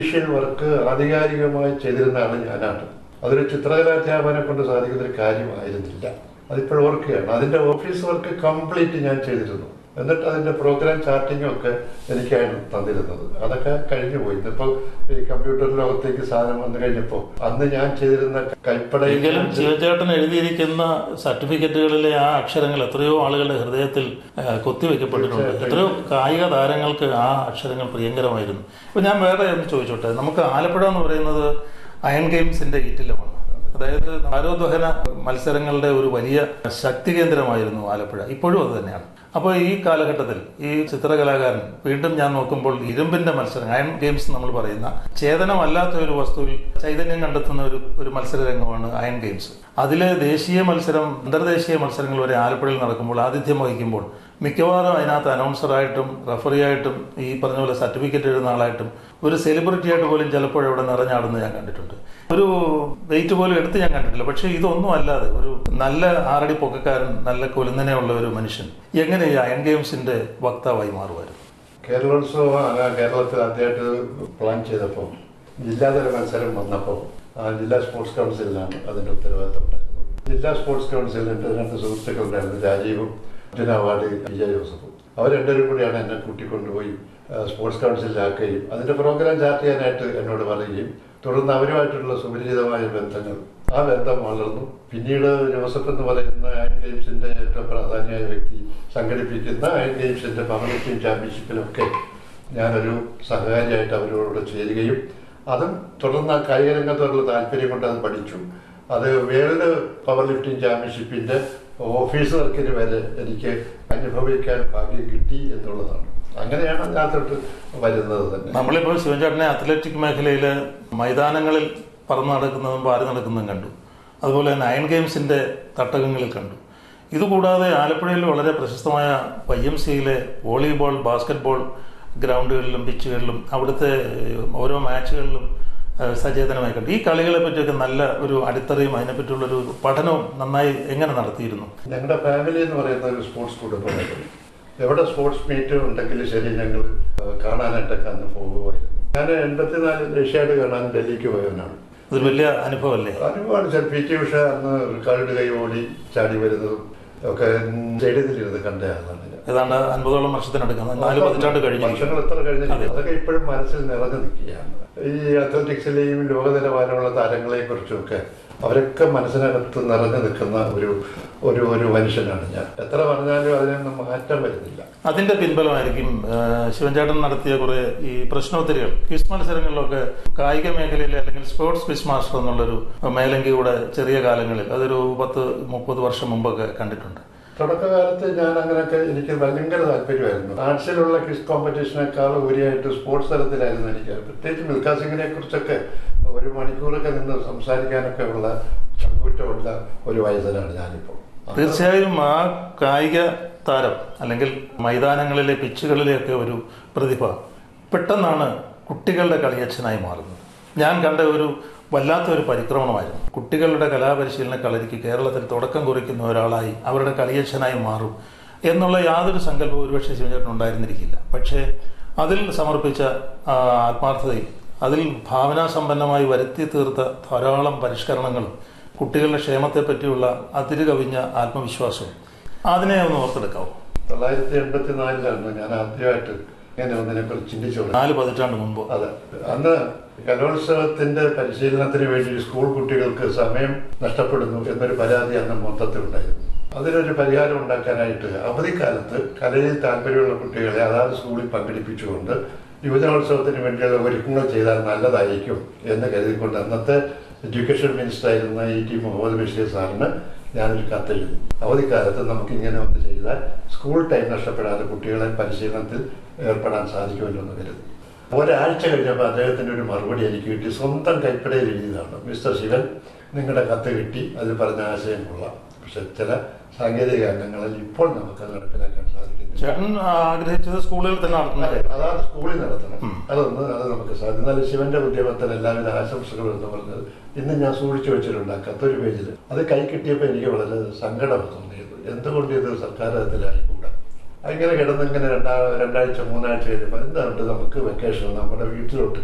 Official work ആധികാരികമായി ചെയ്തിരുന്ന ആള് ഞാനാണ് അതൊരു ചിത്രകലാധ്യാപനെ കൊണ്ട് സാധിക്കുന്ന ഒരു കാര്യമായിരുന്നില്ല അതിപ്പോൾ ഓർക്കുകയാണ് അതിന്റെ ഓഫീസ് വർക്ക് കംപ്ലീറ്റ് ഞാൻ ചെയ്തിരുന്നു എന്നിട്ട് അതിന്റെ പ്രോഗ്രാം ചാർട്ടിങ്ങും ഒക്കെ എനിക്കാണ് തന്നിരുന്നത് അതൊക്കെ കഴിഞ്ഞു പോയി ഇന്നിപ്പോ ഈ കമ്പ്യൂട്ടർ ലോകത്തേക്ക് സാധനം വന്നു കഴിഞ്ഞപ്പോൾ അന്ന് ഞാൻ ചെയ്തിരുന്ന കൈപ്പടയിൽ എങ്കിലും ശിവചേട്ടൻ എഴുതിയിരിക്കുന്ന സർട്ടിഫിക്കറ്റുകളിലെ ആ അക്ഷരങ്ങൾ എത്രയോ ആളുകളുടെ ഹൃദയത്തിൽ ആ, കൊത്തിവെക്കപ്പെട്ടിട്ടുണ്ട് എത്രയോ കായിക താരങ്ങൾക്ക് ആ അക്ഷരങ്ങൾ പ്രിയങ്കരമായിരുന്നു ഇപ്പൊ ഞാൻ വേറെ ഒന്ന് ചോദിച്ചോട്ടെ നമുക്ക് ആലപ്പുഴ എന്ന് പറയുന്നത് അയൺ ഗെയിംസിന്റെ ഈറ്റില്ലമാണ് അതായത് ഭാരോദ്വഹന മത്സരങ്ങളുടെ ഒരു വലിയ ശക്തി കേന്ദ്രമായിരുന്നു ആലപ്പുഴ ഇപ്പോഴും അത് തന്നെയാണ് അപ്പോൾ ഈ കാലഘട്ടത്തിൽ ഈ ചിത്രകലാകാരൻ വീണ്ടും ഞാൻ നോക്കുമ്പോൾ ഇരുമ്പിന്റെ മത്സരം അയൺ ഗെയിംസ് നമ്മൾ പറയുന്ന ചേതനമല്ലാത്ത ഒരു വസ്തുവിൽ ചൈതന്യം കണ്ടെത്തുന്ന ഒരു ഒരു മത്സര രംഗമാണ് അയൺ ഗെയിംസ് അതിലെ ദേശീയ മത്സരം അന്തർദേശീയ മത്സരങ്ങൾ വരെ ആലപ്പുഴയിൽ നടക്കുമ്പോൾ ആതിഥ്യം വഹിക്കുമ്പോൾ മിക്കവാറും അതിനകത്ത് അനൗൺസറായിട്ടും റഫറിയായിട്ടും ഈ പറഞ്ഞ പോലെ സർട്ടിഫിക്കറ്റ് എഴുതുന്ന ആളായിട്ടും ഒരു സെലിബ്രിറ്റി ആയിട്ട് പോലും ചിലപ്പോൾ ഇവിടെ നിറഞ്ഞാടുന്നത് ഞാൻ കണ്ടിട്ടുണ്ട് ഒരു വെയിറ്റ് പോലും എടുത്ത് ഞാൻ കണ്ടിട്ടില്ല പക്ഷേ ഇതൊന്നും അല്ലാതെ ഒരു നല്ല ആറടി പൊക്കക്കാരൻ നല്ല കൊലുന്നനെയുള്ള ഒരു മനുഷ്യൻ എങ്ങനെ ഈ അയൺ ഗെയിംസിന്റെ വക്താവായി മാറുമായിരുന്നു കേരളോത്സവം ആ കേരളത്തിൽ ആദ്യമായിട്ട് പ്ലാൻ ചെയ്തപ്പോൾ ജില്ലാതല മത്സരം വന്നപ്പോൾ ആ ജില്ലാ സ്പോർട്സ് കൗൺസിലിനാണ് അതിന്റെ ഉത്തരവാദിത്തം ഉണ്ടായിരുന്നത് ജില്ലാ സ്പോർട്സ് കൗൺസിലിന്റെ രണ്ട് സുഹൃത്തുക്കളുണ്ടായിരുന്നു രാജീവും അർജുന അവാർഡ് വിജയ ജോസഫും അവർ രണ്ടുപേരും കൂടിയാണ് എന്നെ കൂട്ടിക്കൊണ്ടുപോയി ആ, സ്പോർട്സ് കൗൺസിലിലാക്കുകയും അതിന്റെ പ്രോഗ്രാം ചാർട്ട് ചെയ്യാനായിട്ട് എന്നോട് പറയുകയും തുടർന്ന് അവരുമായിട്ടുള്ള സുപരിചിതമായ ബന്ധങ്ങൾ ആ ബന്ധം വളർന്നു പിന്നീട് ജോസഫ് എന്ന് പറയുന്ന അയൺ ഗെയിംസിന്റെ ഏറ്റവും പ്രാധാന്യമായ വ്യക്തി സംഘടിപ്പിക്കുന്ന അയൺ ഗെയിംസിന്റെ പവർ ലിഫ്റ്റിംഗ് ചാമ്പ്യൻഷിപ്പിലൊക്കെ ഞാനൊരു സഹകാരിയായിട്ട് അവരോട് ചേരുകയും അതും തുടർന്ന് ആ കായിക രംഗത്തോടുള്ള താല്പര്യം കൊണ്ട് അത് പഠിച്ചു അത് വേൾഡ് പവർ ലിഫ്റ്റിംഗ് ചാമ്പ്യൻഷിപ്പിന്റെ ഓഫീസ് വർക്കിന് വരെ എനിക്ക് അനുഭവിക്കാൻ ഭാഗ്യം കിട്ടി എന്നുള്ളതാണ് അങ്ങനെയാണ് അതിനകത്തോട്ട് വരുന്നത് തന്നെ നമ്മളിപ്പോൾ ശിവചേട്ടനെ അത്ലറ്റിക് മേഖലയിൽ മൈതാനങ്ങളിൽ പറന്നു നടക്കുന്നതും പാരി നടക്കുന്നതും കണ്ടു അതുപോലെ തന്നെ അയൺ ഗെയിംസിന്റെ തട്ടകങ്ങളിൽ കണ്ടു ഇതുകൂടാതെ ആലപ്പുഴയിൽ വളരെ പ്രശസ്തമായ വൈ എം സിയിലെ വോളിബോൾ ബാസ്കറ്റ്ബോൾ ഗ്രൗണ്ടുകളിലും പിച്ചുകളിലും അവിടുത്തെ ഏഹ്, ഓരോ മാച്ചുകളിലും ഏഹ്, സചേതനമായി കണ്ടു ഈ കളികളെ പറ്റിയൊക്കെ നല്ല ഒരു അടിത്തറയും അതിനെപ്പറ്റിയുള്ളൊരു പഠനവും നന്നായി എങ്ങനെ നടത്തിയിരുന്നു ഞങ്ങളുടെ ഫാമിലി എന്ന് പറയുന്ന ഒരു സ്പോർട്സ് കുടുംബമായിരുന്നു എവിടെ സ്പോർട്സ് മീറ്റ് ഉണ്ടെങ്കിലും ശരി ഞങ്ങൾ കാണാനായിട്ടൊക്കെ അന്ന് പോകുമായിരുന്നു ഞാൻ എൺപത്തിനാലിൽ ഏഷ്യാഡ് കാണാൻ ഡൽഹിക്ക് പോയവനാണ് ഇതൊരു വലിയ അനുഭവമല്ലേ ഒരുപാട് ചില പി ടി ഉഷ അന്ന് കാലിട്ട് കൈ ഓടി ചാടി വരുന്നതും ഒക്കെ സ്റ്റേഡിയത്തിലിരുന്ന് കണ്ട ആളാണ് ഞാൻ ഏതാണ്ട് അൻപതോളം വർഷത്തിനടുക്കാം നാല് പതിറ്റാണ്ട് കഴിഞ്ഞു വർഷങ്ങൾ എത്ര കഴിഞ്ഞില്ല അതൊക്കെ ഇപ്പോഴും മനസ്സിൽ നിറഞ്ഞു നിൽക്കുകയാണ് ഈ അത്ലറ്റിക്സിലെയും ലോക നിലവാരമുള്ള താരങ്ങളെയും കുറിച്ചുമൊക്കെ അവരൊക്കെ മനസ്സിനകത്ത് നിറഞ്ഞു നിൽക്കുന്ന ഒരു ഒരു ഒരു മനുഷ്യനാണ് ഞാൻ എത്ര പറഞ്ഞാലും അതിനൊന്നും മാറ്റം വരുന്നില്ല അതിന്റെ പിൻബലമായിരിക്കും ആ, ശിവൻചേട്ടൻ നടത്തിയ കുറെ ഈ പ്രശ്നോത്തരികൾ ക്വിസ് മത്സരങ്ങളിലൊക്കെ കായിക മേഖലയിൽ അല്ലെങ്കിൽ സ്പോർട്സ് ക്വിസ് മാസ്റ്റർ എന്നുള്ളൊരു മേലങ്കി കൂടെ ചെറിയ കാലങ്ങളിൽ അതൊരു പത്ത് മുപ്പത് വർഷം മുമ്പൊക്കെ കണ്ടിട്ടുണ്ട് തുടക്കകാലത്ത് ഞാൻ അങ്ങനെയൊക്കെ എനിക്ക് ഭയങ്കര താല്പര്യമായിരുന്നു ആർട്സിലുള്ള ക്വിസ് കോമ്പറ്റീഷനേക്കാൾ ഉപരിയായിട്ട് സ്പോർട്സ് തലത്തിലായിരുന്നു എനിക്ക് പ്രത്യേകിച്ച് മിൽഖാ സിംഗിനെ കുറിച്ചൊക്കെ ഒരു മണിക്കൂറൊക്കെ നിന്ന് സംസാരിക്കാനൊക്കെ ഉള്ള ചങ്കൂറ്റമുള്ള ഒരു വയസ്സിലാണ് ഞാനിപ്പോൾ തീർച്ചയായും ആ കായിക താരം അല്ലെങ്കിൽ മൈതാനങ്ങളിലെ പിച്ചുകളിലെയൊക്കെ ഒരു പ്രതിഭ പെട്ടെന്നാണ് കുട്ടികളുടെ കളിയച്ഛനായി മാറുന്നത് ഞാൻ കണ്ട ഒരു വല്ലാത്ത ഒരു പരിക്രമണമായിരുന്നു കുട്ടികളുടെ കലാപരിശീലന കളരിക്ക് കേരളത്തിൽ തുടക്കം കുറിക്കുന്ന ഒരാളായി അവരുടെ കളിയച്ഛനായി മാറും എന്നുള്ള യാതൊരു സങ്കല്പവും ഒരുപക്ഷെ ശിവചേട്ടൻ ഉണ്ടായിരുന്നിരിക്കില്ല പക്ഷേ അതിൽ സമർപ്പിച്ച ആ, ആത്മാർത്ഥതയും അതിൽ ഭാവനാസമ്പന്നമായി വരുത്തി തീർത്ത ധാരാളം പരിഷ്കരണങ്ങളും കുട്ടികളുടെ ക്ഷേമത്തെ പറ്റിയുള്ള അതിര് കവിഞ്ഞ ആത്മവിശ്വാസവും അതിനെ ഒന്ന് ഓർത്തെടുക്കാവോ തൊള്ളായിരത്തി എൺപത്തിനാലിലാണ് ഞാൻ ആദ്യമായിട്ട് ഇങ്ങനെ ഒന്നിനെ കുറിച്ച് ചിന്തിച്ചു നാല് പതിറ്റാണ്ട് മുമ്പ് അതെ അന്ന് കലോത്സവത്തിന്റെ പരിശീലനത്തിന് വേണ്ടി സ്കൂൾ കുട്ടികൾക്ക് സമയം നഷ്ടപ്പെടുന്നു എന്നൊരു പരാതി അന്ന് മൊത്തത്തിലുണ്ടായിരുന്നു അതിനൊരു പരിഹാരം ഉണ്ടാക്കാനായിട്ട് അവധിക്കാലത്ത് കലയിൽ താല്പര്യമുള്ള കുട്ടികളെ അതാത് സ്കൂളിൽ പങ്കെടുപ്പിച്ചുകൊണ്ട് യുവജനോത്സവത്തിന് വേണ്ടിയുള്ള ഒരുക്കങ്ങൾ ചെയ്താൽ നല്ലതായിരിക്കും എന്ന് കരുതിക്കൊണ്ട് അന്നത്തെ എഡ്യൂക്കേഷൻ മിനിസ്റ്റർ ആയിരുന്ന ഇ ടി മുഹമ്മദ് ബഷീർ സാറിന് ഞാനൊരു കത്തെഴുതി അവധിക്കാലത്ത് നമുക്ക് ഇങ്ങനെ ഒന്ന് ചെയ്താൽ സ്കൂൾ ടൈം നഷ്ടപ്പെടാതെ കുട്ടികളെ പരിശീലനത്തിൽ ഏർപ്പെടാൻ സാധിക്കുമല്ലോ എന്ന് കരുതി ഒരാഴ്ച കഴിഞ്ഞപ്പോൾ അദ്ദേഹത്തിന്റെ ഒരു മറുപടി എനിക്ക് കിട്ടി സ്വന്തം കൈപ്പടയിൽ എഴുതിയതാണ് മിസ്റ്റർ ശിവൻ നിങ്ങളുടെ കത്ത് കിട്ടി അതിൽ പറഞ്ഞ ആശയം കൊള്ളാം പക്ഷെ ചില സാങ്കേതിക അംഗങ്ങളിൽ ഇപ്പോൾ നമുക്ക് അത് നടപ്പിലാക്കാൻ സാധിക്കുന്നില്ല ചേട്ടൻ ആഗ്രഹിച്ചത് സ്കൂളുകളിൽ തന്നെ നടത്തുന്നത് അതാണ് സ്കൂളിൽ നടത്തണം അതൊന്ന് അത് നമുക്ക് സാധിക്കും എന്നാലും ശിവന്റെ ഉദ്യമത്തിന് എല്ലാവിധ ആശംസകളും എന്ന് പറഞ്ഞത് ഇന്ന് ഞാൻ സൂക്ഷിച്ചു വെച്ചിട്ടുണ്ട് ആ കത്തൊരു പേജിൽ അത് കൈ കിട്ടിയപ്പോൾ എനിക്ക് വളരെ സങ്കടം തോന്നിയത് എന്തുകൊണ്ട് ഇത് സർക്കാർ തലത്തിലായിക്കൂടാ അങ്ങനെ കിടന്ന് ഇങ്ങനെ രണ്ടാ രണ്ടാഴ്ച മൂന്നാഴ്ച കഴിയുമ്പോൾ എന്തുകൊണ്ട് നമുക്ക് വെക്കേഷൻ നമ്മുടെ വീട്ടിലോട്ട്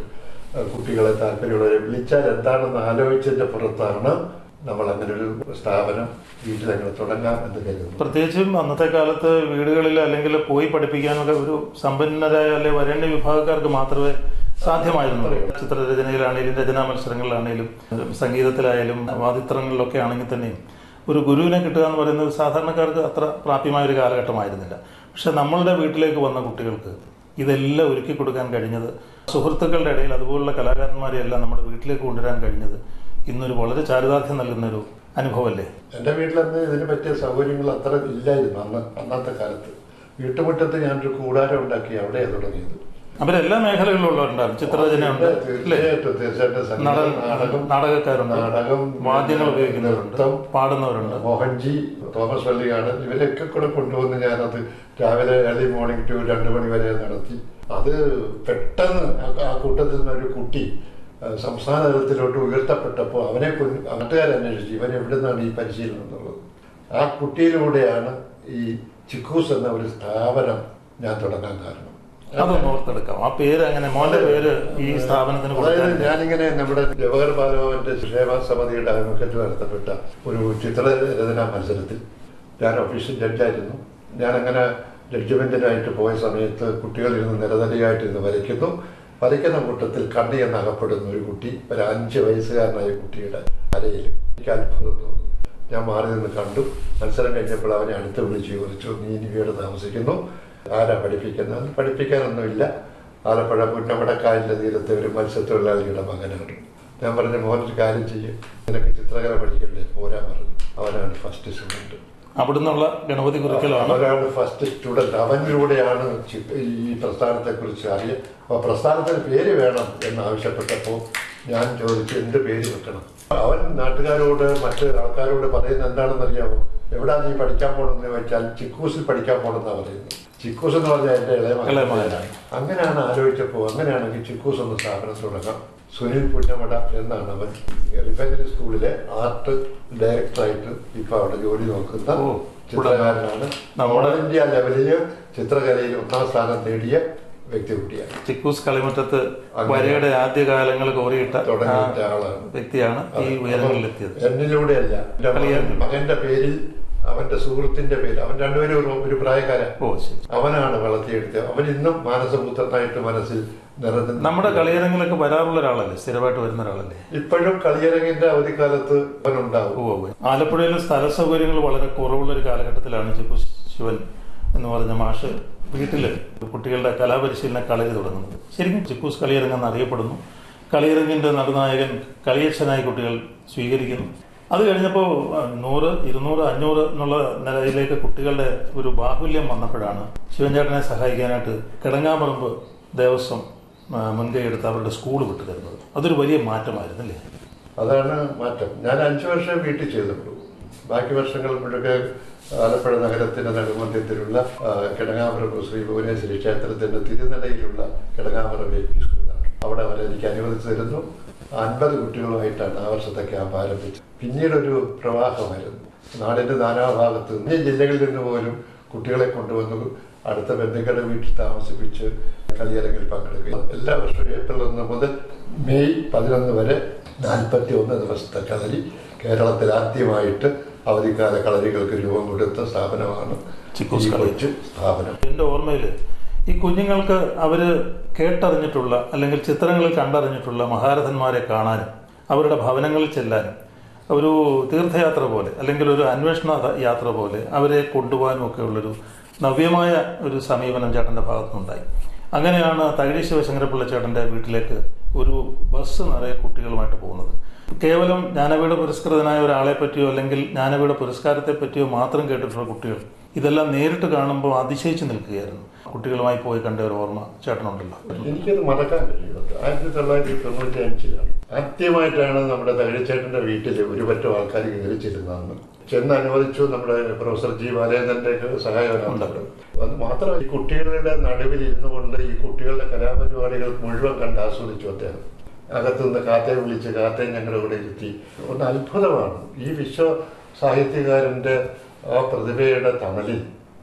ആ, കുട്ടികളെ താല്പര്യമുള്ളവരെ വിളിച്ചാൽ എന്താണെന്ന് ആലോചിച്ചതിന്റെ പുറത്താണ് നമ്മൾ അങ്ങനെ ഒരു സ്ഥാപനം വീട്ടിൽ അങ്ങനെ തുടങ്ങാം എന്ന് കരുതുന്നു പ്രത്യേകിച്ചും അന്നത്തെ കാലത്ത് വീടുകളിൽ അല്ലെങ്കിൽ പോയി പഠിപ്പിക്കാനൊക്കെ ഒരു സമ്പന്നരായ അല്ലെ വരേണ്യ വിഭാഗക്കാർക്ക് മാത്രമേ സാധ്യമായിരുന്നു ചിത്രരചനയിലാണെങ്കിലും രചനാ മത്സരങ്ങളിലാണെങ്കിലും സംഗീതത്തിലായാലും വാദിത്രങ്ങളിലൊക്കെ ആണെങ്കിൽ തന്നെയും ഒരു ഗുരുവിനെ കിട്ടുക എന്ന് പറയുന്നത് സാധാരണക്കാർക്ക് അത്ര പ്രാപ്യമായ ഒരു കാലഘട്ടമായിരുന്നില്ല പക്ഷെ നമ്മളുടെ വീട്ടിലേക്ക് വന്ന കുട്ടികൾക്ക് ഇതെല്ലാം ഒരുക്കി കൊടുക്കാൻ കഴിഞ്ഞത് സുഹൃത്തുക്കളുടെ ഇടയിൽ അതുപോലുള്ള കലാകാരന്മാരെ എല്ലാം നമ്മുടെ വീട്ടിലേക്ക് കൊണ്ടുവരാൻ കഴിഞ്ഞത് ഇന്നൊരു വളരെ ചാരിതാർത്ഥ്യം നൽകുന്ന ഒരു അനുഭവമല്ലേ എൻ്റെ വീട്ടിലന്ന് ഇതിന് പറ്റിയ സൗകര്യങ്ങൾ അത്ര ഇല്ലായിരുന്നു അന്ന് അന്നത്തെ കാലത്ത് വീട്ടുമുറ്റത്ത് ഞാനൊരു കൂടാരം ഉണ്ടാക്കി അവിടെയാണ് തുടങ്ങിയത് അവരെല്ലാ മേഖലകളിലും ഉള്ളവരുണ്ടായിരുന്നു ചിത്രരചനയുണ്ട് അല്ലേ തീർച്ചയായിട്ടും തീർച്ചയായിട്ടും സംഗീതം, നടൻ നാടകം നാടകക്കാരുണ്ട് നാടകം വാദ്യങ്ങൾ ഉപയോഗിക്കുന്നവരുണ്ട് നൃത്തം പാടുന്നവരുണ്ട് മോഹൻജി തോമസ് വള്ളിയാണ് ഇവരെയൊക്കെ കൂടെ കൊണ്ടുവന്ന് ഞാനത് രാവിലെ ഏർലി മോർണിംഗ് ടു രണ്ടു മണി വരെ നടത്തി അത് പെട്ടെന്ന് ആ- ആ കൂട്ടത്തിൽ നിന്ന് ഒരു കുട്ടി ആ, സംസ്ഥാന തലത്തിലോട്ട് ഉയർത്തപ്പെട്ടപ്പോൾ അവനെ കൊണ്ട് നാട്ടുകാർ അന്വേഷിച്ചു ഇവൻ എവിടെ നിന്നാണ് ഈ പരിശീലനം എന്നുള്ളത് ആ കുട്ടിയിലൂടെയാണ് ഈ ചിക്കൂസ് എന്ന ഒരു സ്ഥാപനം ഞാൻ തുടങ്ങാൻ കാരണം അതൊന്ന് ഓർത്തെടുക്കാം ആ പേര് അങ്ങനെ മോന്റെ പേര് ഈ സ്ഥാപനത്തിന് അതായത് കൊടുക്കാൻ ഞാനിങ്ങനെ നമ്മുടെ ജവഹർ ബാലഭവന്റെ ക്ഷേമ സമിതിയുടെ ആഭിമുഖ്യത്തിൽ നടത്തപ്പെട്ട ഒരു ചിത്രരചനാ മത്സരത്തിൽ ഞാൻ ഒഫീഷ്യൽ ജഡ്ജായിരുന്നു ഞാനങ്ങനെ ജഡ്ജ്മെന്റിനായിട്ട് പോയ സമയത്ത് കുട്ടികൾ ഇരുന്ന് നിരനിരയായിട്ട് ഇരുന്ന് വരയ്ക്കുന്നു വരയ്ക്കുന്ന കൂട്ടത്തിൽ കണ്ണി എന്ന് അകപ്പെടുന്ന ഒരു കുട്ടി ഒരു അഞ്ച് വയസ്സുകാരനായ കുട്ടിയുടെ അരയിൽ എനിക്ക് അത്ഭുതം തോന്നി ഞാൻ മാറി നിന്ന് കണ്ടു മത്സരം കഴിഞ്ഞപ്പോൾ അവനെ അടുത്ത് വിളിച്ച് ചോദിച്ചു നീ ഇനി ഇവിടെ താമസിക്കുന്നു ആരാ പഠിപ്പിക്കുന്നത് പഠിപ്പിക്കാനൊന്നുമില്ല ആലപ്പുഴ പുന്നമടക്കായലിന്റെ തീരത്തെ ഒരു മത്സ്യത്തൊഴിലാളിയുടെ മകനാണ് ഞാൻ പറഞ്ഞു മോൻ ഒരു കാര്യം ചെയ്യും നിനക്ക് ചിത്രകല പഠിക്കണ്ടേ പോരാൻ പറഞ്ഞു അവനാണ് ഫസ്റ്റ് സ്റ്റുഡന്റ് അവിടുന്നുള്ള ഗണപതി കുറിക്കലാണ് അവരാണ് ഫസ്റ്റ് സ്റ്റുഡന്റ് അവനിലൂടെയാണ് ചി- ഈ പ്രസ്ഥാനത്തെ കുറിച്ച് അറിയാം അപ്പൊ പ്രസ്ഥാനത്തിന് പേര് വേണം എന്ന് ആവശ്യപ്പെട്ടപ്പോൾ ഞാൻ ചോദിച്ചു എന്ത് പേര് വെക്കണം അവൻ നാട്ടുകാരോട് മറ്റ് ആൾക്കാരോട് പറയുന്നത് എന്താണെന്ന് അറിയാമോ എവിടാ നീ പഠിക്കാൻ പോണെന്ന് ചോദിച്ചാൽ ചിക്കൂസിൽ പഠിക്കാൻ പോണെന്നാ പറയുന്നത് ചിക്കൂസ് എന്ന് പറഞ്ഞാൽ എന്റെ ഇളയ ഇളയ മകൻ മകനാണ്. അങ്ങനെയാണ് ആലോചിച്ചപ്പോൾ അങ്ങനെയാണെങ്കിൽ ചിക്കൂസ് എന്ന സ്ഥാപനം തുടങ്ങാം സുനിൽ പുന്നമട എന്നാണ് അവൻ റിഫൈനറി സ്കൂളിലെ ആർട്ട് ഡയറക്ടറായിട്ട് ഇപ്പൊ അവിടെ ജോലി നോക്കുന്ന ഓ, ചിത്രകാരനാണ് നമ്മുടെ- ഓൾ ഇന്ത്യ ലെവലിൽ ചിത്രകലയിൽ ഒന്നാം സ്ഥാനം നേടിയ വ്യക്തികുട്ടിയാണ് ചിക്കൂസ് കളിമുറ്റത്ത് അങ്ങനെ. വരയുടെ ആദ്യ കാലങ്ങൾ കോറിയിട്ട ആ തുടങ്ങിയ ആളാണ് വ്യക്തിയാണ് ഈ ഉയരങ്ങളിലെത്തിയത് എന്നിലൂടെയല്ല എന്റെ മകൻ- കളിയായിരുന്നു. മകന്റെ പേരിൽ അവന്റെ സുഹൃത്തിന്റെ പേര് അവൻ രണ്ടുപേരും ഒരു- ഒരു പ്രായക്കാരൻ ഓ ശരി അവനാണ് വളർത്തിയെടുത്തത് അവൻ ഇന്നും മാനസപുത്രനായിട്ട് മനസ്സിൽ നിറഞ്ഞു നമ്മുടെ കളിയരങ്ങിലൊക്കെ വരാറുള്ള ഒരാളല്ലേ സ്ഥിരമായിട്ട് വരുന്ന ഒരാളല്ലേ ഇപ്പോഴും കളിയരങ്ങിന്റെ അവധിക്കാലത്ത് അവനുണ്ടാവും ഓ ഓ. ആലപ്പുഴയിൽ സ്ഥല സൗകര്യങ്ങൾ വളരെ കുറവുള്ള ഒരു കാലഘട്ടത്തിലാണ് ചിപ്പു ശിവൻ എന്ന് പറഞ്ഞ മാഷ് വീട്ടില് കുട്ടികളുടെ കലാപരിശീലന കളരി തുടങ്ങുന്നത് ശരിക്കും ചിപ്പൂസ് കളിയരങ്ങെന്ന് അറിയപ്പെടുന്നു കളിയരങ്ങിന്റെ നടുനായകൻ കളിയച്ഛനായി കുട്ടികൾ സ്വീകരിക്കുന്നു അത് കഴിഞ്ഞപ്പോൾ ആ, നൂറ് ഇരുന്നൂറ് അഞ്ഞൂറ് എന്നുള്ള നിലയിലേക്ക് കുട്ടികളുടെ ഒരു ബാഹുല്യം വന്നപ്പോഴാണ് ശിവൻചേട്ടനെ സഹായിക്കാനായിട്ട് കിടങ്ങാമ്പറമ്പ് ദേവസ്വം ആ, മുൻകൈ എടുത്ത് അവരുടെ സ്കൂൾ വിട്ടു തരുന്നത് അതൊരു വലിയ മാറ്റമായിരുന്നു അല്ലേ അതാണ് മാറ്റം ഞാൻ അഞ്ചു വർഷം വീട്ടിൽ ചെയ്തിട്ടുള്ളൂ ബാക്കി വർഷങ്ങൾ മുഴുക്കെ ആലപ്പുഴ നഗരത്തിന്റെ നെടുമധ്യത്തിലുള്ള ആ, കിടങ്ങാമരം ശ്രീ ഭുവനേശ്വരി ക്ഷേത്രത്തിന്റെ തിരുനടയിലുള്ള കിടങ്ങാമരം എൽ പി സ്കൂളാണ് അവിടെ അവരെ എനിക്ക് അനുവദിച്ചു തരുന്നു അൻപത് കുട്ടികളുമായിട്ടാണ് ആ വർഷത്തെ ക്യാമ്പ് ആരംഭിച്ചത് പിന്നീട് ഒരു പ്രവാഹമായിരുന്നു നാടിന്റെ നാനാഭാഗത്ത് നിന്ന് ഈ ജില്ലകളിൽ നിന്ന് പോലും കുട്ടികളെ കൊണ്ടുവന്നു അടുത്ത ബന്ധുക്കളുടെ വീട്ടിൽ താമസിപ്പിച്ച് കളിയരങ്ങിൽ പങ്കെടുക്കുക എല്ലാ വർഷവും ഏപ്രിൽ ഒന്ന് മുതൽ മെയ് പതിനൊന്ന് വരെ നാൽപ്പത്തി ഒന്ന് ദിവസത്തെ കളരി കേരളത്തിൽ ആദ്യമായിട്ട് അവധിക്കാല കളരികൾക്ക് രൂപം കൊടുത്ത സ്ഥാപനമാണ് ചിക്കൂസ് ഈ കളരി. കൊച്ചു സ്ഥാപനം എൻ്റെ ഓർമ്മയിൽ ഈ കുഞ്ഞുങ്ങൾക്ക് അവര് കേട്ടറിഞ്ഞിട്ടുള്ള അല്ലെങ്കിൽ ചിത്രങ്ങളിൽ കണ്ടറിഞ്ഞിട്ടുള്ള മഹാരഥന്മാരെ കാണാനും അവരുടെ ഭവനങ്ങളിൽ ചെല്ലാനും ഒരു തീർത്ഥയാത്ര പോലെ അല്ലെങ്കിൽ ഒരു അന്വേഷണ യാത്ര പോലെ അവരെ കൊണ്ടുപോകാനും ഒക്കെ ഉള്ളൊരു നവ്യമായ ഒരു സമീപനം ചേട്ടൻ്റെ ഭാഗത്തുനിന്നുണ്ടായി അങ്ങനെയാണ് തകഴി ശിവശങ്കരപ്പിള്ള ചേട്ടൻ്റെ വീട്ടിലേക്ക് ഒരു ബസ് നിറയെ കുട്ടികളുമായിട്ട് പോകുന്നത് കേവലം ജ്ഞാനപീഠ പുരസ്കൃതനായ ഒരാളെ പറ്റിയോ അല്ലെങ്കിൽ ജ്ഞാനപീഠ പുരസ്കാരത്തെ പറ്റിയോ മാത്രം കേട്ടിട്ടുള്ള കുട്ടികൾ ഇതെല്ലാം നേരിട്ട് കാണുമ്പോൾ അതിശയിച്ചു നിൽക്കുകയായിരുന്നു കുട്ടികളുമായി പോയി കണ്ട ഒരു ഓർമ്മ ചേട്ടനുണ്ടല്ലോ എനിക്കത് മറക്കാൻ കഴിയുന്നത് ആയിരത്തി തൊള്ളായിരത്തി തൊണ്ണൂറ്റി അഞ്ചിലാണ് ആദ്യമായിട്ടാണ് നമ്മുടെ തകഴിച്ചേട്ടന്റെ വീട്ടിൽ ഒരു പറ്റം ആൾക്കാർ കയറി ചെല്ലുന്നതെന്ന് ചെന്ന് അനുവദിച്ചു നമ്മുടെ പ്രൊഫസർ ജി ബാലേന്ദ്രന്റെ ഒക്കെ സഹായവനാണ് അത് മാത്രമല്ല ഈ കുട്ടികളുടെ നടുവിൽ ഇരുന്നു കൊണ്ട് ഈ കുട്ടികളുടെ കലാപരിപാടികൾ മുഴുവൻ കണ്ട് ആസ്വദിച്ചു അദ്ദേഹം അകത്തുനിന്ന് കാത്തയെ വിളിച്ച് കാത്തയെ ഞങ്ങളുടെ കൂടെ ഇരുത്തി ഒന്ന് അത്ഭുതമാണ് ഈ വിശ്വ സാഹിത്യകാരന്റെ ആ പ്രതിഭയുടെ തണലിൽ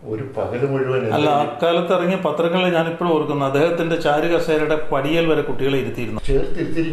ഒരു പകല് മുഴുവൻ അല്ല അക്കാലത്ത് ഇറങ്ങിയ പത്രങ്ങളിൽ ഞാൻ ഇപ്പോഴും ഓർക്കുന്നു അദ്ദേഹത്തിന്റെ ചാരുകസേരയുടെ പടിയൽ വരെ കുട്ടികളെ ഇരുത്തിയിരുന്നു ചേർത്തിരുത്തിരിക്കും